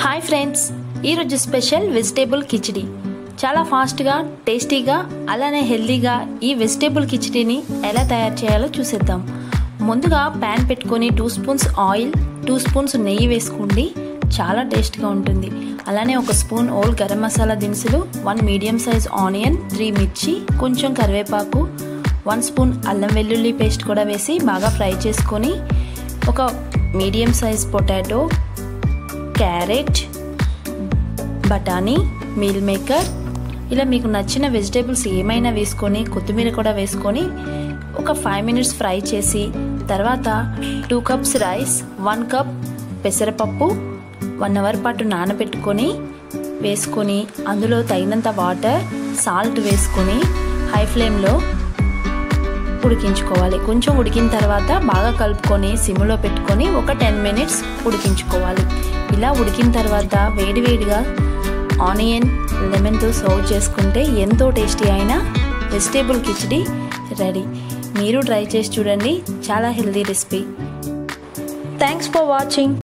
hi friends ఈరోజు special vegetable khichdi చాలా ఫాస్ట్గా టేస్టీగా అలానే హెల్తీగా ఈ వెజిటేబుల్ కిచిడిని ఎలా తయారు చేయాలో చూసేద్దాం ముందుగా ప్యాన్ పెట్టుకొని two spoons oil two spoons నెయ్యి వేసుకోండి చాలా టేస్ట్గా ఉంటుంది అలానే ఒక స్పూన్ ఓల్ గరం మసాలా దినుసులు one medium size onion three మిర్చి కొంచెం కరివేపాకు వన్ స్పూన్ అల్లం వెల్లుల్లి పేస్ట్ కూడా వేసి బాగా ఫ్రై చేసుకొని ఒక మీడియం సైజ్ పొటాటో క్యారెట్ బఠానీ మీల్ మేకర్ ఇలా మీకు నచ్చిన వెజిటేబుల్స్ ఏమైనా వేసుకొని కొత్తిమీర కూడా వేసుకొని ఒక ఫైవ్ మినిట్స్ ఫ్రై చేసి తర్వాత two cups rice one cup పెసరపప్పు వన్ అవర్ పాటు నానబెట్టుకొని వేసుకొని అందులో తగినంత వాటర్ సాల్ట్ వేసుకొని హై ఫ్లేమ్లో ఉడికించుకోవాలి కొంచెం ఉడికిన తర్వాత బాగా కలుపుకొని సిమ్లో పెట్టుకొని ఒక టెన్ మినిట్స్ ఉడికించుకోవాలి ఇలా ఉడికిన తర్వాత వేడివేడిగా ఆనియన్ లెమన్తో సర్వ్ చేసుకుంటే ఎంతో టేస్టీ అయిన వెజిటేబుల్ కిచడీ రెడీ మీరు ట్రై చేసి చూడండి చాలా healthy recipe thanks for watching